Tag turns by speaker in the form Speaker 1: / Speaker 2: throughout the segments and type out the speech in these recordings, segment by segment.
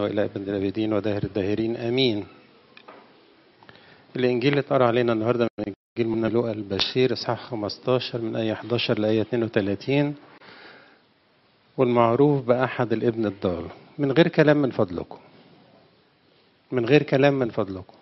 Speaker 1: وإلى أبد الآبدين وداهر الداهرين آمين الإنجيل اللي اتقرأ علينا النهاردة من إنجيل من لوقا البشير إصحاح 15 من آية 11 لآية 32 والمعروف بأحد الابن الضال من غير كلام من فضلكم من غير كلام من فضلكم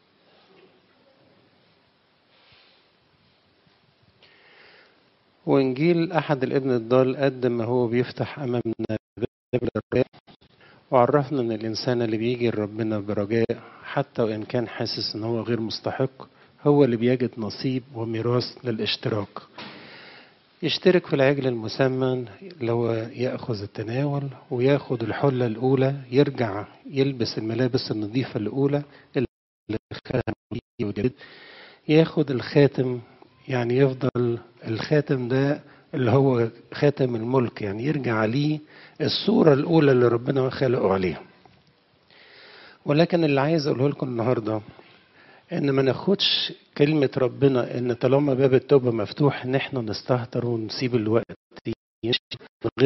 Speaker 1: وإنجيل أحد الابن الضال قدم ما هو بيفتح أمامنا باب الرجاء وعرفنا إن الإنسان اللي بيجي لربنا برجاء حتى وإن كان حاسس إن هو غير مستحق هو اللي بيجد نصيب وميراث للاشتراك يشترك في العجل المسمن لو يأخذ التناول وياخد الحلة الأولى يرجع يلبس الملابس النظيفة الأولى اللي خاتم ياخد الخاتم يعني يفضل الخاتم ده اللي هو خاتم الملك يعني يرجع عليه الصورة الأولى اللي ربنا خلقه عليها ولكن اللي عايز أقوله لكم النهاردة إن ما ناخدش كلمة ربنا إن طالما باب التوبة مفتوح إن إحنا نستهتر ونسيب الوقت يمشي من غير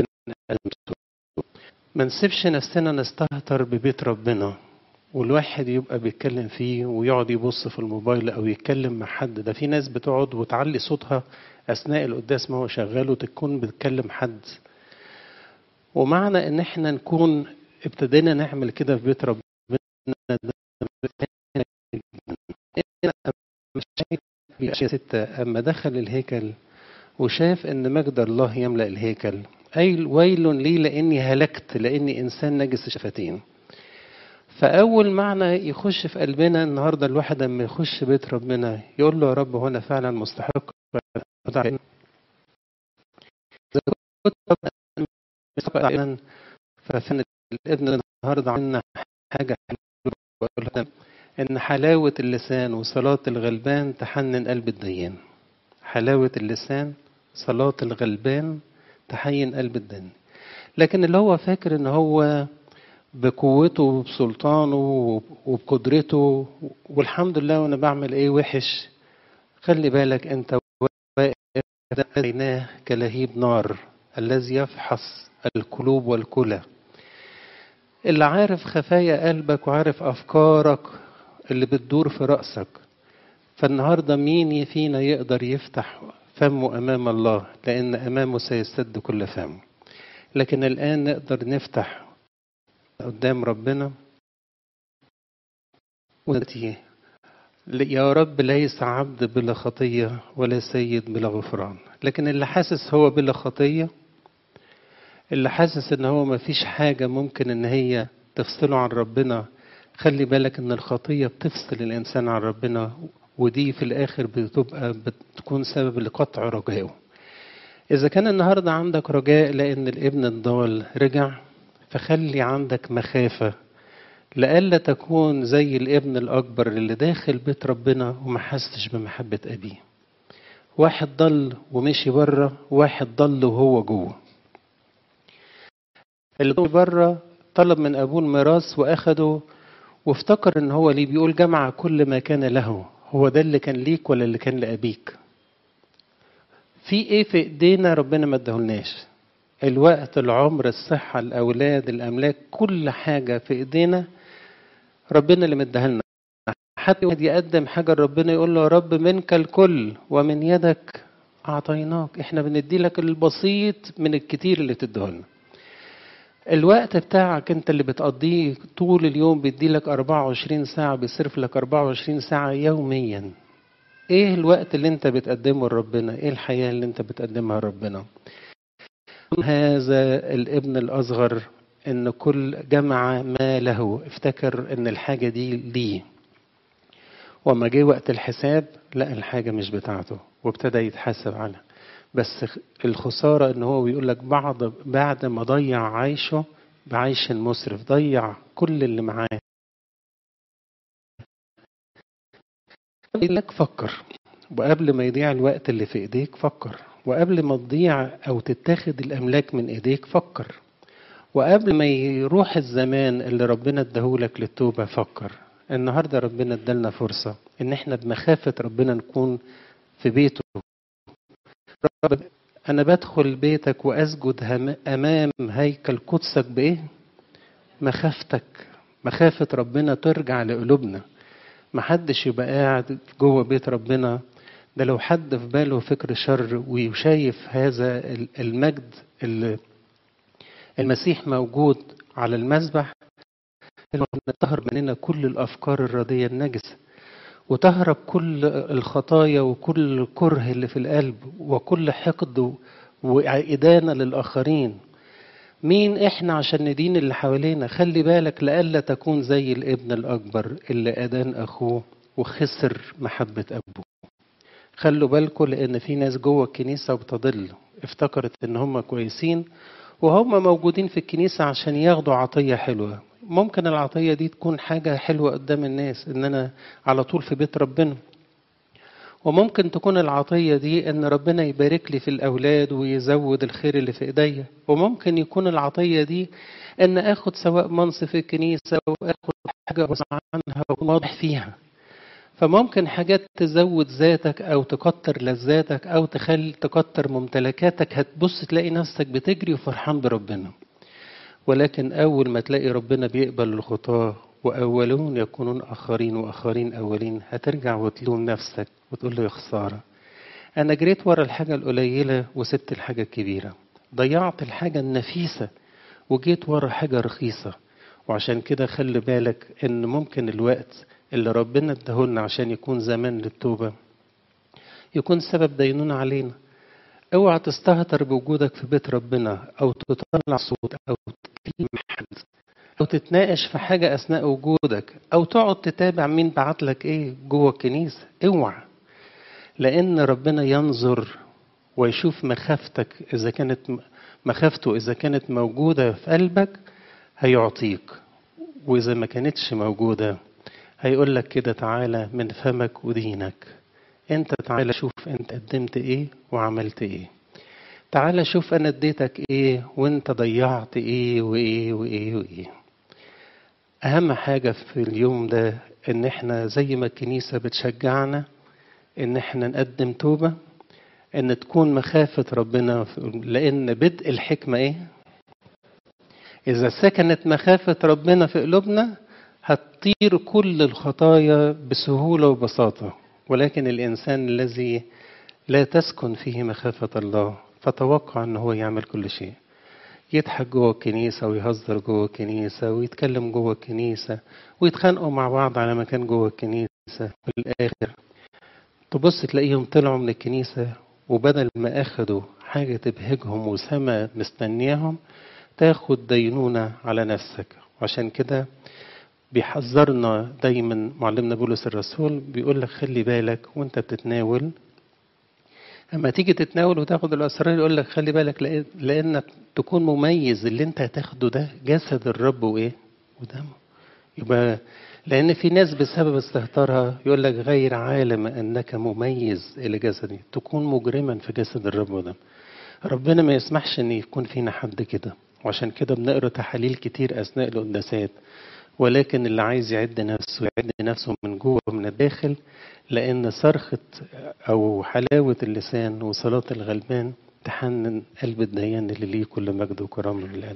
Speaker 1: ما نسيبش نفسنا نستهتر ببيت ربنا والواحد يبقى بيتكلم فيه ويقعد يبص في الموبايل او يتكلم مع حد ده في ناس بتقعد وتعلي صوتها اثناء القداس ما هو شغال وتكون بتكلم حد ومعنى ان احنا نكون ابتدينا نعمل كده في بيت ربنا مش ستة أما دخل الهيكل وشاف إن مجد الله يملأ الهيكل أي ويل لي لأني هلكت لأني إنسان نجس الشفتين فأول معنى يخش في قلبنا النهاردة الواحد لما يخش بيت ربنا يقول له يا رب هو أنا فعلا مستحق ففن الابن النهاردة عنا حاجة حلوة إن حلاوة اللسان وصلاة الغلبان تحنن قلب الديان حلاوة اللسان صلاة الغلبان تحين قلب الدين لكن اللي هو فاكر ان هو بقوته وبسلطانه وبقدرته والحمد لله وانا بعمل ايه وحش خلي بالك انت عيناه كلهيب نار الذي يفحص القلوب والكلى اللي عارف خفايا قلبك وعارف افكارك اللي بتدور في راسك فالنهارده مين فينا يقدر يفتح فمه امام الله لان امامه سيسد كل فم لكن الان نقدر نفتح قدام ربنا ونتيه يا رب ليس عبد بلا خطية ولا سيد بلا غفران لكن اللي حاسس هو بلا خطية اللي حاسس ان هو ما فيش حاجة ممكن ان هي تفصله عن ربنا خلي بالك ان الخطية بتفصل الانسان عن ربنا ودي في الاخر بتبقى بتكون سبب لقطع رجائه اذا كان النهاردة عندك رجاء لان الابن الضال رجع فخلي عندك مخافة لئلا تكون زي الابن الأكبر اللي داخل بيت ربنا وما حسش بمحبة أبيه واحد ضل ومشي بره واحد ضل وهو جوه اللي بره طلب من أبوه الميراث وأخده وافتكر إن هو ليه بيقول جمع كل ما كان له هو ده اللي كان ليك ولا اللي كان لأبيك في إيه في إيدينا ربنا ما ادهولناش الوقت العمر الصحة الأولاد الأملاك كل حاجة في إيدينا ربنا اللي مديها لنا حتى واحد يقدم حاجة ربنا يقول له يا رب منك الكل ومن يدك أعطيناك إحنا بندي لك البسيط من الكتير اللي بتديه لنا الوقت بتاعك انت اللي بتقضيه طول اليوم بيدي لك 24 ساعة بيصرف لك 24 ساعة يوميا ايه الوقت اللي انت بتقدمه لربنا ايه الحياة اللي انت بتقدمها لربنا هذا الابن الأصغر إن كل جمع ما له افتكر إن الحاجة دي ليه وما جه وقت الحساب لقى الحاجة مش بتاعته وابتدى يتحاسب عنها بس الخسارة إن هو بيقول لك بعد بعد ما ضيع عيشه بعيش مسرف ضيع كل اللي معاه لك فكر وقبل ما يضيع الوقت اللي في ايديك فكر وقبل ما تضيع او تتاخد الاملاك من ايديك فكر وقبل ما يروح الزمان اللي ربنا اداهولك للتوبه فكر النهارده ربنا ادالنا فرصه ان احنا بمخافه ربنا نكون في بيته رب انا بدخل بيتك واسجد امام هيكل قدسك بايه مخافتك مخافة ربنا ترجع لقلوبنا محدش يبقى قاعد جوه بيت ربنا ده لو حد في باله فكر شر وشايف هذا المجد اللي المسيح موجود على المذبح تهرب مننا كل الافكار الرديه النجسه وتهرب كل الخطايا وكل الكره اللي في القلب وكل حقد وإدانة للآخرين مين إحنا عشان ندين اللي حوالينا خلي بالك لألا تكون زي الابن الأكبر اللي أدان أخوه وخسر محبة أبوه خلوا بالكم لأن في ناس جوه الكنيسة بتضل افتكرت إن هم كويسين وهم موجودين في الكنيسة عشان ياخدوا عطية حلوة ممكن العطية دي تكون حاجة حلوة قدام الناس إن أنا على طول في بيت ربنا وممكن تكون العطية دي إن ربنا يبارك لي في الأولاد ويزود الخير اللي في إيديا وممكن يكون العطية دي إن آخد سواء منصب في الكنيسة وآخد حاجة أوسع عنها وأكون واضح فيها فممكن حاجات تزود ذاتك أو تكتر لذاتك أو تخلي تكتر ممتلكاتك هتبص تلاقي نفسك بتجري وفرحان بربنا ولكن أول ما تلاقي ربنا بيقبل الخطاة وأولون يكونون آخرين وآخرين أولين هترجع وتلوم نفسك وتقول له يا خسارة أنا جريت ورا الحاجة القليلة وسبت الحاجة الكبيرة ضيعت الحاجة النفيسة وجيت ورا حاجة رخيصة وعشان كده خلي بالك إن ممكن الوقت اللي ربنا اداهولنا عشان يكون زمان للتوبة يكون سبب دينونة علينا اوعى تستهتر بوجودك في بيت ربنا او تطلع صوت او تكلم حد او تتناقش في حاجة اثناء وجودك او تقعد تتابع مين بعت لك ايه جوه الكنيسة اوعى لان ربنا ينظر ويشوف مخافتك اذا كانت مخافته اذا كانت موجودة في قلبك هيعطيك واذا ما كانتش موجودة هيقول لك كده تعالى من فمك ودينك انت تعالى شوف انت قدمت ايه وعملت ايه تعالى شوف انا اديتك ايه وانت ضيعت ايه وايه وايه وايه اهم حاجة في اليوم ده ان احنا زي ما الكنيسة بتشجعنا ان احنا نقدم توبة ان تكون مخافة ربنا لان بدء الحكمة ايه اذا سكنت مخافة ربنا في قلوبنا هتطير كل الخطايا بسهولة وبساطة ولكن الإنسان الذي لا تسكن فيه مخافة الله فتوقع أنه هو يعمل كل شيء يضحك جوه الكنيسة ويهزر جوه الكنيسة ويتكلم جوه الكنيسة ويتخانقوا مع بعض على مكان جوه الكنيسة في الآخر تبص تلاقيهم طلعوا من الكنيسة وبدل ما أخدوا حاجة تبهجهم وسما مستنياهم تاخد دينونة على نفسك وعشان كده بيحذرنا دايما معلمنا بولس الرسول بيقول لك خلي بالك وانت بتتناول اما تيجي تتناول وتاخد الاسرار يقول لك خلي بالك لانك تكون مميز اللي انت هتاخده ده جسد الرب وايه ودمه يبقى لان في ناس بسبب استهتارها يقول لك غير عالم انك مميز الى جسدي تكون مجرما في جسد الرب ودمه ربنا ما يسمحش ان يكون فينا حد كده وعشان كده بنقرا تحاليل كتير اثناء القداسات ولكن اللي عايز يعد نفسه يعد نفسه من جوه ومن الداخل لأن صرخة أو حلاوة اللسان وصلاة الغلبان تحنن قلب الديان اللي ليه كل مجد وكرامة لله